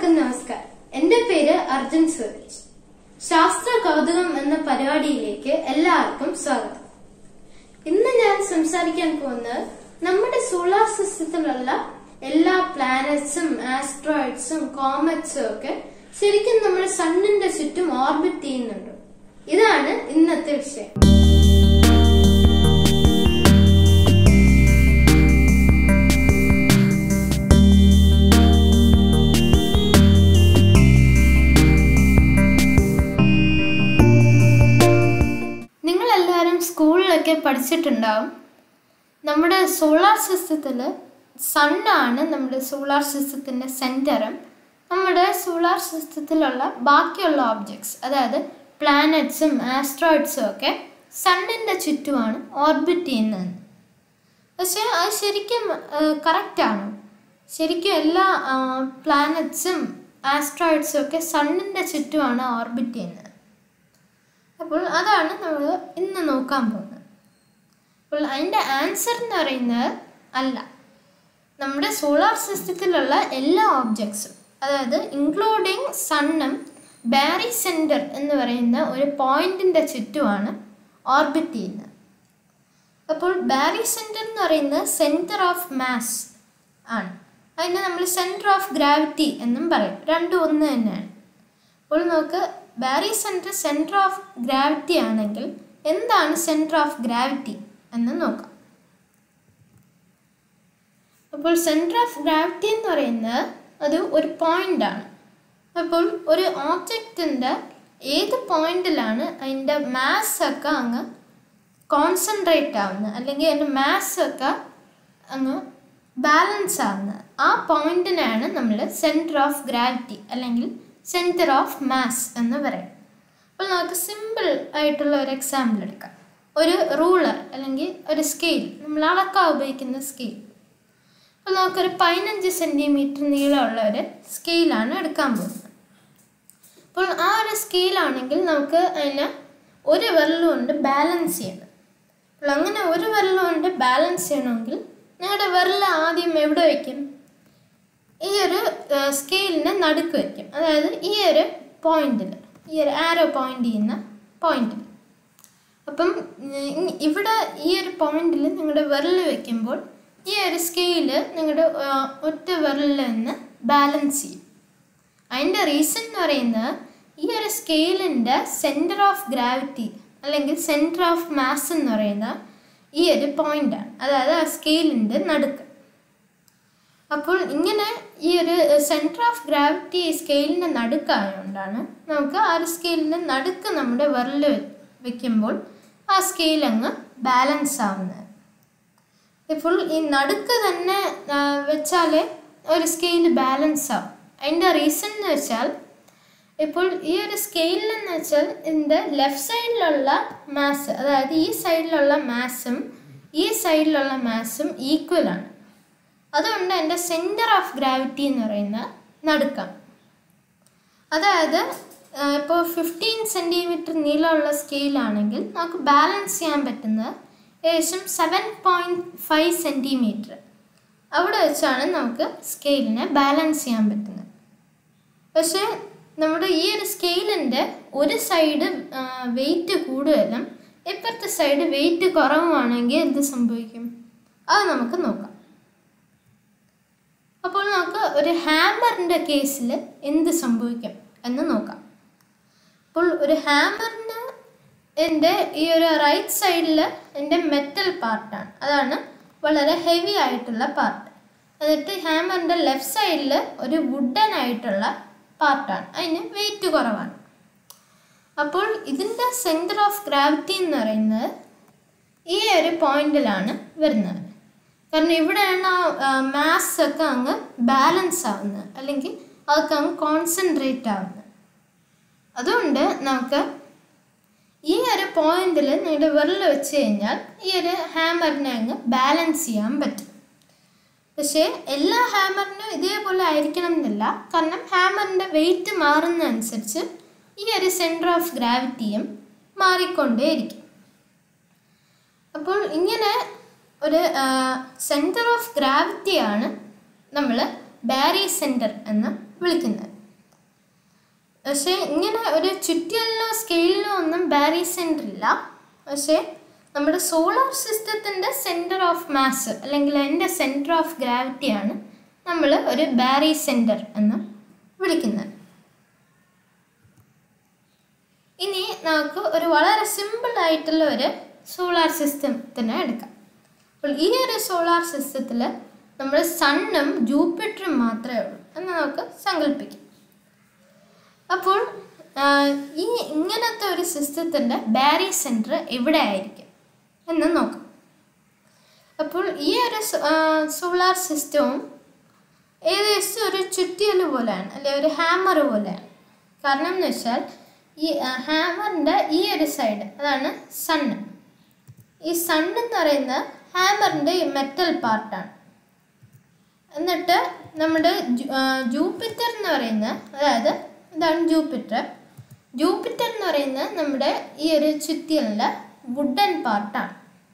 എല്ലാവർക്കും നമസ്കാരം എന്റെ പേര് അർജുൻ സുരേഷ് ശാസ്ത്ര കൗതുകം എന്ന പരിപാടിയിലേക്ക് എല്ലാവർക്കും സ്വാഗതം ഇന്ന് ഞാൻ സംസാരിക്കാൻ പോകുന്നത് നമ്മുടെ സോളാർ സിസ്റ്റത്തിലുള്ള എല്ലാ പ്ലാനറ്റ്സും ആസ്ട്രോയിഡ്സും കോമറ്റ്സും ഒക്കെ ശരിക്കും നമ്മുടെ സണ്ണിന്റെ ചുറ്റും ഓർബിറ്റ് ചെയ്യുന്നുണ്ട് ഇതാണ് ഇന്നത്തെ വിഷയം നിങ്ങൾ എല്ലാവരും സ്കൂളിലൊക്കെ പഠിച്ചിട്ടുണ്ടാവും നമ്മുടെ സോളാർ സിസ്റ്റത്തിൽ സണ്ണാണ് നമ്മുടെ സോളാർ സിസ്റ്റത്തിൻ്റെ സെൻറ്ററും നമ്മുടെ സോളാർ സിസ്റ്റത്തിലുള്ള ബാക്കിയുള്ള ഓബ്ജക്ട്സ് അതായത് പ്ലാനറ്റ്സും ആസ്ട്രോയിഡ്സും ഒക്കെ സണ്ണിൻ്റെ ചുറ്റുമാണ് ഓർബിറ്റ് ചെയ്യുന്നത് പക്ഷേ അത് ശരിക്കും കറക്റ്റാണ് ശരിക്കും എല്ലാ പ്ലാനറ്റ്സും ആസ്ട്രോയിഡ്സും ഒക്കെ സണ്ണിൻ്റെ ചുറ്റുമാണ് ഓർബിറ്റ് ചെയ്യുന്നത് അപ്പോൾ അതാണ് നമ്മൾ ഇന്ന് നോക്കാൻ പോകുന്നത് അപ്പോൾ അതിൻ്റെ ആൻസർ എന്ന് പറയുന്നത് അല്ല നമ്മുടെ സോളാർ സിസ്റ്റത്തിലുള്ള എല്ലാ ഓബ്ജക്ട്സും അതായത് ഇൻക്ലൂഡിങ് സണ്ണും ബാരി സെൻറ്റർ എന്ന് പറയുന്ന ഒരു പോയിന്റിൻ്റെ ചുറ്റുമാണ് ഓർബിറ്റ് ചെയ്യുന്നത് അപ്പോൾ ബാരി സെൻറ്റർ എന്ന് പറയുന്നത് സെൻറ്റർ ഓഫ് മാസ് ആണ് അതിനെ നമ്മൾ സെൻറ്റർ ഓഫ് ഗ്രാവിറ്റി എന്നും പറയും രണ്ടും ഒന്ന് തന്നെയാണ് അപ്പോൾ നമുക്ക് barycentre centre of gravity ആണെങ്കിൽ എന്താണ് സെൻറ്റർ ഓഫ് ഗ്രാവിറ്റി എന്ന് നോക്കാം അപ്പോൾ സെൻറ്റർ ഓഫ് ഗ്രാവിറ്റി എന്ന് പറയുന്നത് അത് ഒരു പോയിന്റ് ആണ് അപ്പോൾ ഒരു ഓബ്ജക്റ്റിൻ്റെ ഏത് പോയിന്റിലാണ് അതിൻ്റെ മാസ് ഒക്കെ അങ്ങ് കോൺസെൻട്രേറ്റ് ആവുന്നത് അല്ലെങ്കിൽ അതിൻ്റെ മാസ് ഒക്കെ അങ്ങ് ബാലൻസ് ആവുന്നത് ആ പോയിന്റിനാണ് നമ്മൾ സെൻറ്റർ ഓഫ് ഗ്രാവിറ്റി അല്ലെങ്കിൽ സെൻറ്റർ ഓഫ് മാസ് എന്ന് പറയും അപ്പോൾ നമുക്ക് സിമ്പിൾ ആയിട്ടുള്ള ഒരു എക്സാമ്പിൾ എടുക്കാം ഒരു റൂളർ അല്ലെങ്കിൽ ഒരു സ്കെയിൽ നമ്മൾ അളക്കാൻ ഉപയോഗിക്കുന്ന സ്കെയിൽ അപ്പോൾ നമുക്കൊരു പതിനഞ്ച് സെൻറ്റിമീറ്റർ നീളമുള്ള ഒരു സ്കെയിലാണ് എടുക്കാൻ പോകുന്നത് അപ്പോൾ ആ ഒരു സ്കെയിലാണെങ്കിൽ നമുക്ക് അതിനെ ഒരു വിരൽ കൊണ്ട് ബാലൻസ് ചെയ്യണം അപ്പോൾ അങ്ങനെ ഒരു വിരൽ കൊണ്ട് ബാലൻസ് ചെയ്യണമെങ്കിൽ നിങ്ങളുടെ വിരൽ ആദ്യം എവിടെ വയ്ക്കും ഈ ഒരു സ്കെയിലിനെ നടുക്ക് വയ്ക്കും അതായത് ഈ ഒരു പോയിന്റിൽ ഈ ഒരു ആരോ പോയിന്റ് ചെയ്യുന്ന പോയിന്റിൽ അപ്പം ഇവിടെ ഈ ഒരു പോയിന്റിൽ നിങ്ങളുടെ വിരൽ വെക്കുമ്പോൾ ഈ ഒരു സ്കെയില് നിങ്ങളുടെ ഒറ്റ വിരലിൽ നിന്ന് ബാലൻസ് ചെയ്യും അതിൻ്റെ റീസൺ എന്ന് പറയുന്നത് ഈ ഒരു സ്കെയിലിൻ്റെ സെൻറ്റർ ഓഫ് ഗ്രാവിറ്റി അല്ലെങ്കിൽ സെൻറ്റർ ഓഫ് മാസ് എന്ന് പറയുന്ന ഈ ഒരു പോയിൻ്റാണ് അതായത് ആ സ്കെയിലിൻ്റെ നടുക്ക് അപ്പോൾ ഇങ്ങനെ ഈ ഒരു സെൻറ്റർ ഓഫ് ഗ്രാവിറ്റി സ്കെയിലിൻ്റെ നടുക്കായതുകൊണ്ടാണ് നമുക്ക് ആ ഒരു സ്കെയിലിൻ്റെ നടുക്ക് നമ്മുടെ വിരൽ വെക്കുമ്പോൾ ആ സ്കെയിൽ അങ്ങ് ബാലൻസ് ആവുന്നത് ഇപ്പോൾ ഈ നടുക്ക് തന്നെ വെച്ചാൽ ഒരു സ്കെയിൽ ബാലൻസ് ആവും അതിൻ്റെ റീസൺ എന്ന് വെച്ചാൽ ഇപ്പോൾ ഈ ഒരു സ്കെയിലെന്ന് വെച്ചാൽ ഇതിൻ്റെ ലെഫ്റ്റ് സൈഡിലുള്ള മാസ് അതായത് ഈ സൈഡിലുള്ള മാസും ഈ സൈഡിലുള്ള മാസും ഈക്വൽ ആണ് അതുകൊണ്ട് എൻ്റെ സെൻറ്റർ ഓഫ് ഗ്രാവിറ്റി എന്ന് പറയുന്നത് നടുക്കാണ് അതായത് ഇപ്പോൾ ഫിഫ്റ്റീൻ സെൻറ്റിമീറ്റർ നീളമുള്ള സ്കെയിലാണെങ്കിൽ നമുക്ക് ബാലൻസ് ചെയ്യാൻ പറ്റുന്നത് ഏകദേശം സെവൻ പോയിൻറ്റ് ഫൈവ് സെൻറ്റിമീറ്റർ അവിടെ വെച്ചാണ് നമുക്ക് സ്കെയിലിനെ ബാലൻസ് ചെയ്യാൻ പറ്റുന്നത് പക്ഷേ നമ്മുടെ ഈ ഒരു സ്കെയിലിൻ്റെ ഒരു സൈഡ് വെയിറ്റ് കൂടുതലും ഇപ്പുറത്തെ സൈഡ് വെയിറ്റ് കുറവുമാണെങ്കിൽ എന്ത് സംഭവിക്കും അത് നമുക്ക് നോക്കാം അപ്പോൾ നമുക്ക് ഒരു ഹാമറിൻ്റെ കേസിൽ എന്ത് സംഭവിക്കും എന്ന് നോക്കാം അപ്പോൾ ഒരു ഹാമറിന് എൻ്റെ ഈ ഒരു റൈറ്റ് സൈഡിൽ എൻ്റെ മെറ്റൽ പാർട്ടാണ് അതാണ് വളരെ ഹെവി ആയിട്ടുള്ള പാർട്ട് എന്നിട്ട് ഹാമറിൻ്റെ ലെഫ്റ്റ് സൈഡിൽ ഒരു വുഡൻ ആയിട്ടുള്ള പാർട്ടാണ് അതിന് വെയിറ്റ് കുറവാണ് അപ്പോൾ ഇതിൻ്റെ സെൻറ്റർ ഓഫ് ഗ്രാവിറ്റി എന്ന് പറയുന്നത് ഈ ഒരു പോയിന്റിലാണ് വരുന്നത് കാരണം ഇവിടെയാണ് ആ മാസ് ഒക്കെ അങ്ങ് ബാലൻസ് ആവുന്നത് അല്ലെങ്കിൽ അതൊക്കെ അങ്ങ് കോൺസെൻട്രേറ്റ് ആവുന്നത് അതുകൊണ്ട് നമുക്ക് ഈ ഒരു പോയിന്റിൽ നിങ്ങളുടെ വിരൽ വെച്ച് കഴിഞ്ഞാൽ ഈ ഒരു ഹാമറിനെ അങ്ങ് ബാലൻസ് ചെയ്യാൻ പറ്റും പക്ഷേ എല്ലാ ഹാമറിനും ഇതേപോലെ ആയിരിക്കണം എന്നില്ല കാരണം ഹാമറിൻ്റെ വെയിറ്റ് മാറുന്നതനുസരിച്ച് ഈ ഒരു സെൻറ്റർ ഓഫ് ഗ്രാവിറ്റിയും മാറിക്കൊണ്ടേയിരിക്കും അപ്പോൾ ഇങ്ങനെ ഒരു സെൻറ്റർ ഓഫ് ഗ്രാവിറ്റിയാണ് നമ്മൾ ബാരി സെൻറ്റർ എന്ന് വിളിക്കുന്നത് പക്ഷേ ഇങ്ങനെ ഒരു ചുറ്റിയലിനോ സ്കെയിലിനോ ഒന്നും ബാരി സെൻറ്റർ ഇല്ല പക്ഷേ നമ്മുടെ സോളാർ സിസ്റ്റത്തിൻ്റെ സെൻറ്റർ ഓഫ് മാസ് അല്ലെങ്കിൽ അതിൻ്റെ സെൻറ്റർ ഓഫ് ഗ്രാവിറ്റിയാണ് നമ്മൾ ഒരു ബാരി സെൻറ്റർ എന്ന് വിളിക്കുന്നത് ഇനി നമുക്ക് ഒരു വളരെ സിമ്പിൾ ആയിട്ടുള്ള ഒരു സോളാർ സിസ്റ്റത്തിനെ എടുക്കാം അപ്പോൾ ഈ ഒരു സോളാർ സിസ്റ്റത്തിൽ നമ്മൾ സണ്ണും ജൂപ്പിറ്ററും മാത്രമേ ഉള്ളൂ എന്ന് നമുക്ക് സങ്കല്പിക്കാം അപ്പോൾ ആ, ഈ ഇങ്ങനത്തെ ഒരു സിസ്റ്റത്തിൻ്റെ ബാരി സെൻറ്റർ എവിടെ ആയിരിക്കും എന്ന് നോക്കാം അപ്പോൾ ഈ ഒരു സോളാർ സിസ്റ്റവും ഏകദേശം ഒരു ചുറ്റിയൽ പോലെയാണ് അല്ലെ ഒരു ഹാമർ പോലെയാണ് കാരണം എന്ന് വെച്ചാൽ ഈ ഹാമറിൻ്റെ ഈ ഒരു സൈഡ് അതാണ് സണ്ണ് ഈ സണ്ണ് എന്ന് പറയുന്ന ഹാമറിൻ്റെ ഈ മെറ്റൽ പാർട്ടാണ് എന്നിട്ട് നമ്മുടെ ജു- ആ, ജൂപ്പിറ്റർ എന്ന് പറയുന്ന അതായത് ഇതാണ് ജൂപ്പിറ്റർ ജൂപ്പിറ്റർ എന്ന് പറയുന്നത് നമ്മുടെ ഈ ഒരു ചുറ്റിയലിൻ്റെ വുഡൻ പാർട്ടാണ്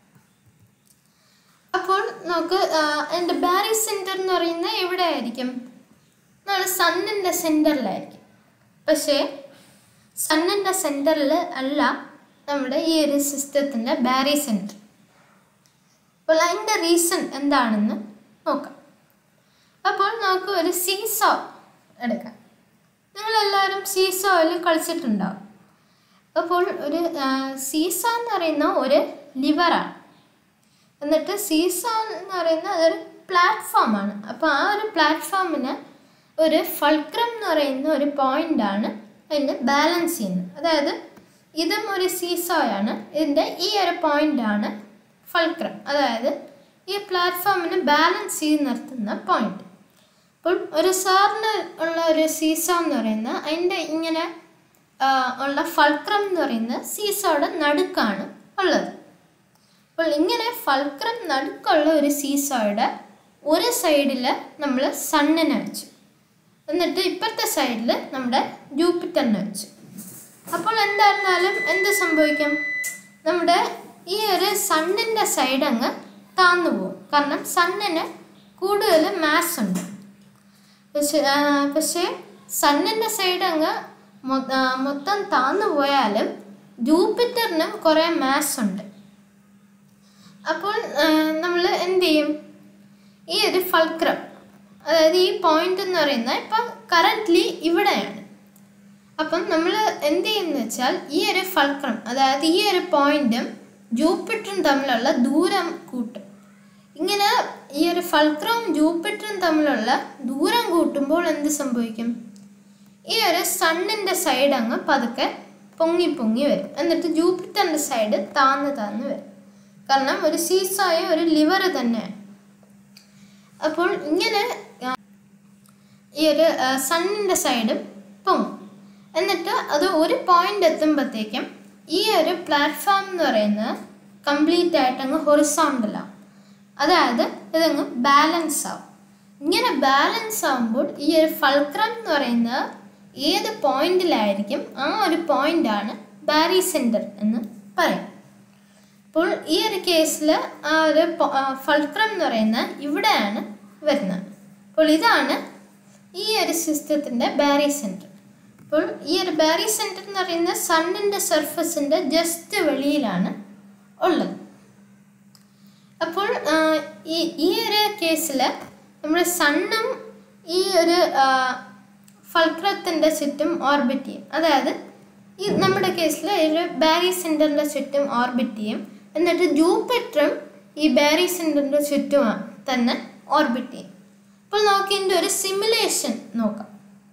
അപ്പോൾ നമുക്ക് അതിൻ്റെ ബാരി സെൻറ്റർ എന്ന് പറയുന്നത് എവിടെ ആയിരിക്കും നമ്മൾ സണ്ണിൻ്റെ സെൻറ്ററിലായിരിക്കും പക്ഷേ സണ്ണിൻ്റെ സെൻറ്ററിൽ അല്ല നമ്മുടെ ഈ ഒരു സിസ്റ്റത്തിൻ്റെ ബാരി സെൻറ്റർ അപ്പോൾ അതിൻ്റെ റീസൺ എന്താണെന്ന് നോക്കാം അപ്പോൾ നമുക്ക് ഒരു സീസോ എടുക്കാം നിങ്ങളെല്ലാവരും സീസോയിൽ കളിച്ചിട്ടുണ്ടാവും അപ്പോൾ ഒരു സീസോ എന്ന് പറയുന്ന ഒരു ലിവറാണ് എന്നിട്ട് സീസോ എന്ന് പറയുന്ന അതൊരു പ്ലാറ്റ്ഫോമാണ് അപ്പോൾ ആ ഒരു പ്ലാറ്റ്ഫോമിന് ഒരു ഫൾക്രം എന്ന് പറയുന്ന ഒരു പോയിൻ്റാണ് അതിന് ബാലൻസ് ചെയ്യുന്നത് അതായത് ഇതും ഒരു സീസോയാണ് ഇതിൻ്റെ ഈ ഒരു പോയിൻ്റാണ് ഫൾക്രം അതായത് ഈ പ്ലാറ്റ്ഫോമിന് ബാലൻസ് ചെയ്ത് നിർത്തുന്ന പോയിന്റ് അപ്പോൾ ഒരു സാറിന് ഉള്ള ഒരു സീസോ എന്ന് പറയുന്നത് അതിൻ്റെ ഇങ്ങനെ ആ, ഉള്ള ഫൾക്രം എന്ന് പറയുന്നത് സീസോയുടെ നടുക്കാണ് ഉള്ളത് അപ്പോൾ ഇങ്ങനെ ഫൾക്രം നടുക്കുള്ള ഒരു സീസോയുടെ ഒരു സൈഡിൽ നമ്മൾ സണ്ണിനെ വെച്ചു എന്നിട്ട് ഇപ്പുറത്തെ സൈഡിൽ നമ്മുടെ ജൂപ്പിറ്ററിനെ വെച്ചു അപ്പോൾ എന്തായിരുന്നാലും എന്ത് സംഭവിക്കും നമ്മുടെ ഈ ഒരു സണ്ണിൻ്റെ സൈഡ് അങ്ങ് താന്നു പോകും കാരണം സണ്ണിന് കൂടുതൽ മാസ് ഉണ്ട് പക്ഷേ ആ, പക്ഷേ സണ്ണിൻ്റെ സൈഡ് അങ്ങ് മൊ- ആ, മൊത്തം താന്നു പോയാലും ജൂപ്പിറ്ററിനും കുറേ മാസ് ഉണ്ട് അപ്പോൾ നമ്മൾ എന്ത് ചെയ്യും ഈ ഒരു ഫൾക്രം അതായത് ഈ പോയിന്റ് എന്ന് പറയുന്നത് ഇപ്പം കറൻ്റ്ലി ഇവിടെയാണ് അപ്പം നമ്മൾ എന്ത് ചെയ്യുന്ന വെച്ചാൽ ഈ ഒരു ഫൾക്രം അതായത് ഈ ഒരു പോയിന്റും ജൂപ്പിറ്ററും തമ്മിലുള്ള ദൂരം കൂട്ടും ഇങ്ങനെ ഈ ഒരു ഫൾക്രവും ജൂപ്പിറ്ററും തമ്മിലുള്ള ദൂരം കൂട്ടുമ്പോൾ എന്ത് സംഭവിക്കും ഈ ഒരു സണ്ണിൻ്റെ സൈഡ് അങ്ങ് പതുക്കെ പൊങ്ങി പൊങ്ങി വരും എന്നിട്ട് ജൂപ്പിറ്ററിൻ്റെ സൈഡ് താന്ന് താന്ന് വരും കാരണം ഒരു സീസായ ഒരു ലിവർ തന്നെയാണ് അപ്പോൾ ഇങ്ങനെ ആ, ഈ ഒരു സണ്ണിൻ്റെ സൈഡും പൊങ്ങും എന്നിട്ട് അത് ഒരു പോയിന്റ് എത്തുമ്പോഴത്തേക്കും ഈ ഒരു പ്ലാറ്റ്ഫോം എന്ന് പറയുന്നത് കംപ്ലീറ്റ് ആയിട്ട് അങ്ങ് ഹൊറിസോണ്ടലാവും അതായത് ഇതങ്ങ് ബാലൻസ് ആവും ഇങ്ങനെ ബാലൻസ് ആവുമ്പോൾ ഈ ഒരു ഫൾക്രം എന്ന് പറയുന്നത് ഏത് പോയിന്റിലായിരിക്കും ആ ഒരു പോയിന്റാണ് ബാരി സെൻറ്റർ എന്ന് പറയും അപ്പോൾ ഈ ഒരു കേസിൽ ആ ഒരു ഫൾക്രം എന്ന് പറയുന്നത് ഇവിടെയാണ് വരുന്നത് അപ്പോൾ ഇതാണ് ഈ ഒരു സിസ്റ്റത്തിൻ്റെ ബാരി സെൻറ്റർ അപ്പോൾ ഈ ഒരു ബാരി സെൻറ്റർ എന്ന് പറയുന്നത് സണ്ണിൻ്റെ സർഫസിൻ്റെ ജസ്റ്റ് വെളിയിലാണ് ഉള്ളത് അപ്പോൾ ആ, ഈ ഈ ഒരു കേസിൽ നമ്മുടെ സണ്ണും ഈ ഒരു ഫൾക്രത്തിൻ്റെ ചുറ്റും ഓർബിറ്റ് ചെയ്യും അതായത് ഈ നമ്മുടെ കേസിൽ ഒരു ബാരി സെൻറ്ററിൻ്റെ ചുറ്റും ഓർബിറ്റ് ചെയ്യും എന്നിട്ട് ജൂപ്പിറ്ററും ഈ ബാരി സെൻറ്ററിൻ്റെ ചുറ്റും തന്നെ ഓർബിറ്റ് ചെയ്യും അപ്പോൾ നമുക്ക് ഇതിൻ്റെ ഒരു സിമുലേഷൻ നോക്കാം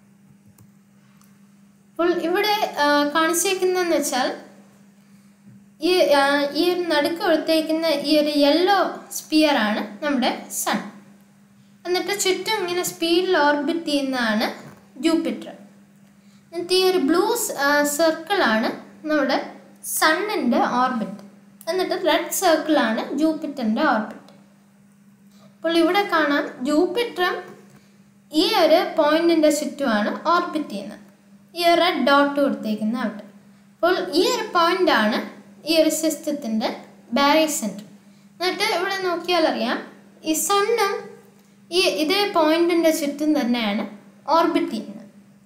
അപ്പോൾ ഇവിടെ ആ, കാണിച്ചേക്കുന്നതെന്ന് വെച്ചാൽ ഈ ആ, ഈ ഒരു നടുക്ക് കൊടുത്തേക്കുന്ന ഈ ഒരു യെല്ലോ സ്പിയർ ആണ് നമ്മുടെ സൺ എന്നിട്ട് ചുറ്റും ഇങ്ങനെ സ്പീഡിൽ ഓർബിറ്റ് ചെയ്യുന്നതാണ് ജൂപ്പിറ്റർ എന്നിട്ട് ഈ ഒരു ബ്ലൂ സർക്കിളാണ് നമ്മുടെ സണ്ണിൻ്റെ ഓർബിറ്റ് എന്നിട്ട് റെഡ് സർക്കിളാണ് ജൂപ്പിറ്ററിൻ്റെ ഓർബിറ്റ് അപ്പോൾ ഇവിടെ കാണാം ജൂപ്പിറ്ററും ഈ ഒരു പോയിന്റിൻ്റെ ചുറ്റുമാണ് ഓർബിറ്റ് ചെയ്യുന്നത് ഈ ഒരു റെഡ് ഡോട്ട് കൊടുത്തേക്കുന്ന അവിടെ അപ്പോൾ ഈ ഒരു പോയിന്റാണ് ഈ ഒരു സിസ്റ്റത്തിൻ്റെ ബാരി സെൻറ്റർ എന്നിട്ട് ഇവിടെ നോക്കിയാൽ അറിയാം ഈ സണ്ണും ഈ ഇതേ പോയിന്റിൻ്റെ ചുറ്റും തന്നെയാണ് ഓർബിറ്റ് ചെയ്യുന്നത്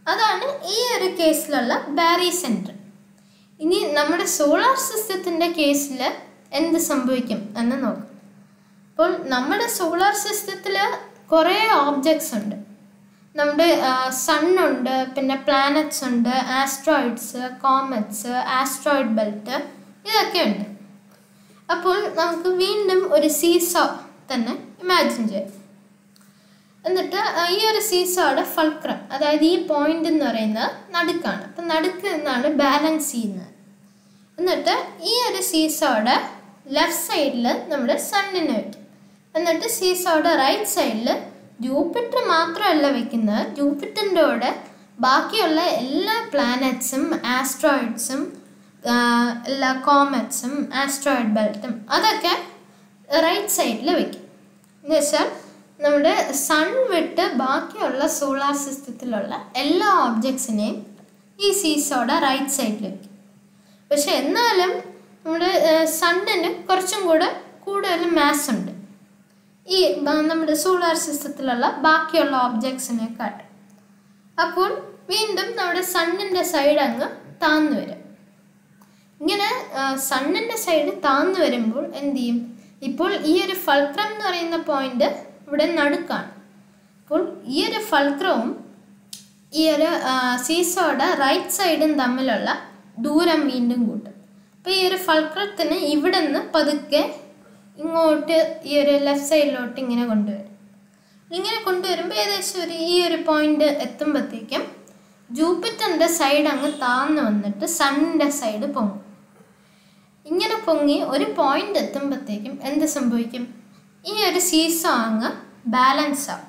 അതാണ് ഈ ഒരു കേസിലുള്ള ബാരി സെൻറ്റർ ഇനി നമ്മുടെ സോളാർ സിസ്റ്റത്തിൻ്റെ കേസിൽ എന്ത് സംഭവിക്കും എന്ന് നോക്കാം അപ്പോൾ നമ്മുടെ സോളാർ സിസ്റ്റത്തിൽ കുറേ ഓബ്ജക്ട്സ് ഉണ്ട് നമ്മുടെ സണ്ണുണ്ട് പിന്നെ പ്ലാനറ്റ്സ് ഉണ്ട് ആസ്ട്രോയിഡ്സ് കോമറ്റ്സ് ആസ്ട്രോയിഡ് ബെൽറ്റ് ഇതൊക്കെ ഉണ്ട് അപ്പോൾ നമുക്ക് വീണ്ടും ഒരു സീസോ തന്നെ ഇമാജിൻ ചെയ്യാം എന്നിട്ട് ഈ ഒരു സീസോയുടെ ഫൾക്രം അതായത് ഈ പോയിന്റ് എന്ന് പറയുന്നത് നടുക്കാണ് അപ്പം നടുക്ക് നിന്നാണ് ബാലൻസ് ചെയ്യുന്നത് എന്നിട്ട് ഈ ഒരു സീസോയുടെ ലെഫ്റ്റ് സൈഡിൽ നമ്മുടെ സണ്ണിനെ വയ്ക്കും എന്നിട്ട് സീസോയുടെ റൈറ്റ് സൈഡിൽ ജൂപ്പിറ്റർ മാത്രമല്ല വെക്കുന്നത് ജൂപ്പിറ്ററിൻ്റെ കൂടെ ബാക്കിയുള്ള എല്ലാ പ്ലാനറ്റ്സും ആസ്ട്രോയിഡ്സും എല്ലാ കോമറ്റ്സും ആസ്ട്രോയിഡ് ബെൽറ്റും അതൊക്കെ റൈറ്റ് സൈഡിൽ വെക്കും എന്ന് വെച്ചാൽ നമ്മുടെ സൺ വിട്ട് ബാക്കിയുള്ള സോളാർ സിസ്റ്റത്തിലുള്ള എല്ലാ ഓബ്ജക്ട്സിനെയും ഈ സീസോടെ റൈറ്റ് സൈഡിൽ വെക്കും പക്ഷെ എന്നാലും നമ്മുടെ സണ്ണിന് കുറച്ചും കൂടെ കൂടുതൽ മാസ് ഉണ്ട് ഈ നമ്മുടെ സോളാർ സിസ്റ്റത്തിലുള്ള ബാക്കിയുള്ള ഓബ്ജക്ട്സിനെക്കാട്ടും അപ്പോൾ വീണ്ടും നമ്മുടെ സണ്ണിൻ്റെ സൈഡ് അങ്ങ് താന്നു വരും ഇങ്ങനെ സണ്ണിൻ്റെ സൈഡ് താന്നു വരുമ്പോൾ എന്ത് ചെയ്യും ഇപ്പോൾ ഈ ഒരു ഫൾക്രം എന്ന് പറയുന്ന പോയിന്റ് ഇവിടെ നടുക്കാണ് അപ്പോൾ ഈ ഒരു ഫൾക്രവും ഈ ഒരു സീസോയുടെ റൈറ്റ് സൈഡും തമ്മിലുള്ള ദൂരം വീണ്ടും കൂട്ടും അപ്പോൾ ഈ ഒരു ഫൾക്രത്തിന് ഇവിടെ നിന്ന് പതുക്കെ ഇങ്ങോട്ട് ഈ ഒരു ലെഫ്റ്റ് സൈഡിലോട്ട് ഇങ്ങനെ കൊണ്ടുവരും ഇങ്ങനെ കൊണ്ടുവരുമ്പോൾ ഏകദേശം ഒരു ഈ ഒരു പോയിന്റ് എത്തുമ്പോഴത്തേക്കും ജൂപ്പിറ്ററിൻ്റെ സൈഡ് അങ്ങ് താന്ന് വന്നിട്ട് സണ്ണിൻ്റെ സൈഡ് പൊങ്ങും ഇങ്ങനെ പൊങ്ങി ഒരു പോയിന്റ് എത്തുമ്പോഴത്തേക്കും എന്ത് സംഭവിക്കും ഈ ഒരു സീസോ അങ്ങ് ബാലൻസ് ആവും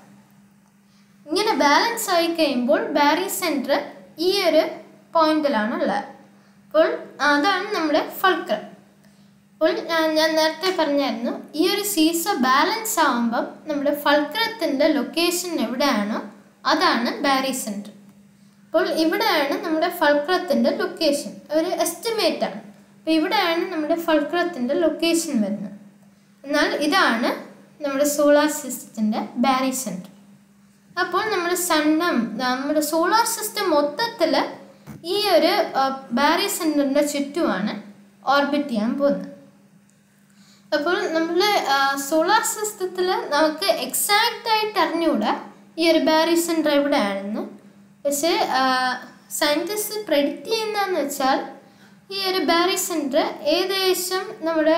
ഇങ്ങനെ ബാലൻസ് ആയി കഴിയുമ്പോൾ ബാരി സെൻറ്റർ ഈ ഒരു പോയിന്റിലാണ് ഉള്ളത് അപ്പോൾ അതാണ് നമ്മുടെ ഫൾക്രം അപ്പോൾ ഞാൻ നേരത്തെ പറഞ്ഞായിരുന്നു ഈ ഒരു സീസോ ബാലൻസ് ആകുമ്പം നമ്മുടെ ഫൾക്രത്തിൻ്റെ ലൊക്കേഷൻ എവിടെയാണോ അതാണ് ബാരി സെൻറ്റർ അപ്പോൾ ഇവിടെയാണ് നമ്മുടെ ഫൾക്രത്തിൻ്റെ ലൊക്കേഷൻ ഒരു എസ്റ്റിമേറ്റ് ആണ് അപ്പോൾ ഇവിടെയാണ് നമ്മുടെ ഫൾക്രത്തിൻ്റെ ലൊക്കേഷൻ വരുന്നത് എന്നാൽ ഇതാണ് നമ്മുടെ സോളാർ സിസ്റ്റത്തിൻ്റെ ബാരി സെൻറ്റർ അപ്പോൾ നമ്മുടെ സണ്ണും നമ്മുടെ സോളാർ സിസ്റ്റം മൊത്തത്തിൽ ഈ ഒരു ബാരി സെൻറ്ററിൻ്റെ ചുറ്റുമാണ് ഓർബിറ്റ് ചെയ്യാൻ പോകുന്നത് അപ്പോൾ നമ്മൾ സോളാർ സിസ്റ്റത്തിൽ നമുക്ക് എക്സാക്റ്റ് ആയിട്ട് അറിഞ്ഞുകൂടാ ഈ ഒരു ബാരി സെൻറ്റർ എവിടെയാണെന്ന് പക്ഷേ സയൻറ്റിസ്റ്റ് പ്രെഡിക്റ്റ് ചെയ്യുന്നതെന്ന് വെച്ചാൽ ഈ ഒരു ബാരി സെൻറ്റർ ഏകദേശം നമ്മുടെ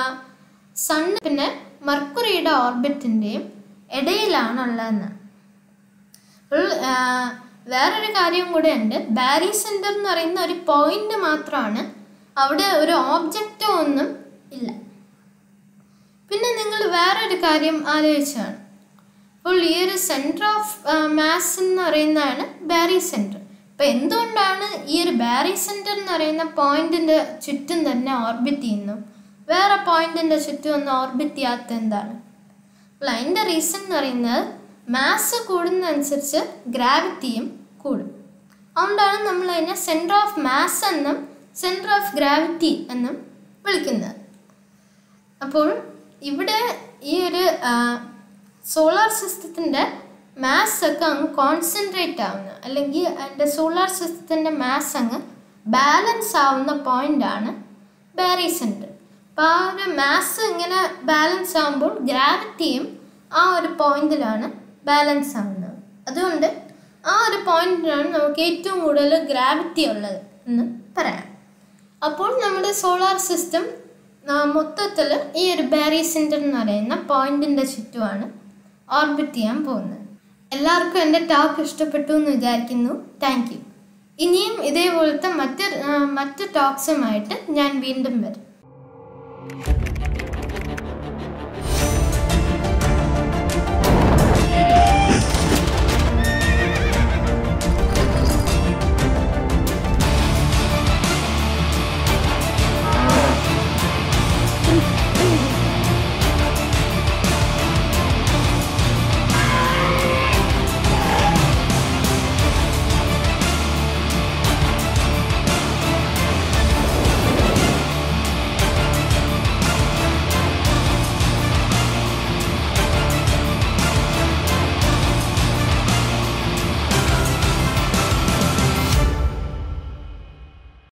സൺ പിന്നെ മർക്കുറിയുടെ ഓർബിറ്റിൻ്റെയും ഇടയിലാണുള്ളതെന്ന് അപ്പോൾ വേറൊരു കാര്യം കൂടെ ഉണ്ട് ബാരി സെൻറ്റർ എന്ന് പറയുന്ന ഒരു പോയിന്റ് മാത്രമാണ് അവിടെ ഒരു ഓബ്ജക്റ്റോ ഒന്നും ഇല്ല പിന്നെ നിങ്ങൾ വേറൊരു കാര്യം ആലോചിച്ചാണ് അപ്പോൾ ഈ ഒരു സെൻറ്റർ ഓഫ് മാസ് എന്ന് പറയുന്നതാണ് ബാരി സെൻറ്റർ അപ്പോൾ എന്തുകൊണ്ടാണ് ഈ ഒരു ബാരി സെൻറ്റർ എന്ന് പറയുന്ന പോയിന്റിൻ്റെ ചുറ്റും തന്നെ ഓർബിറ്റ് ചെയ്യുന്നു വേറെ പോയിന്റിൻ്റെ ചുറ്റും ഒന്ന് ഓർബിറ്റ് ചെയ്യാത്ത എന്താണ് അപ്പോൾ അതിൻ്റെ റീസൺ എന്ന് പറയുന്നത് മാസ് കൂടുന്നതനുസരിച്ച് ഗ്രാവിറ്റിയും കൂടും അതുകൊണ്ടാണ് നമ്മൾ അതിനെ സെൻറ്റർ ഓഫ് മാസ് എന്നും സെൻറ്റർ ഓഫ് ഗ്രാവിറ്റി എന്നും വിളിക്കുന്നത് അപ്പോൾ ഇവിടെ ഈ ഒരു സോളാർ സിസ്റ്റത്തിൻ്റെ മാസ് ഒക്കെ അങ്ങ് കോൺസെൻട്രേറ്റ് ആവുന്ന അല്ലെങ്കിൽ അതിൻ്റെ സോളാർ സിസ്റ്റത്തിൻ്റെ മാസ് അങ്ങ് ബാലൻസ് ആവുന്ന പോയിൻ്റാണ് ബാരി സെൻറ്റർ അപ്പോൾ ആ ഒരു മാസ് ഇങ്ങനെ ബാലൻസ് ആകുമ്പോൾ ഗ്രാവിറ്റിയും ആ ഒരു പോയിന്റിലാണ് ബാലൻസ് ആവുന്നത് അതുകൊണ്ട് ആ ഒരു പോയിന്റിലാണ് നമുക്ക് ഏറ്റവും കൂടുതൽ ഗ്രാവിറ്റി ഉള്ളത് എന്ന് പറയാം അപ്പോൾ നമ്മുടെ സോളാർ സിസ്റ്റം മൊത്തത്തിൽ ഈ ഒരു ബാരി സെൻറ്റർ എന്ന് പറയുന്ന പോയിന്റിൻ്റെ ചുറ്റുമാണ് ഓർബിറ്റ് ചെയ്യാൻ പോകുന്നത് എല്ലാവർക്കും എൻ്റെ ടോക്ക് ഇഷ്ടപ്പെട്ടു എന്ന് വിചാരിക്കുന്നു താങ്ക് യു ഇനിയും ഇതേപോലത്തെ മറ്റ് മറ്റ് ടോക്സുമായിട്ട് ഞാൻ വീണ്ടും വരും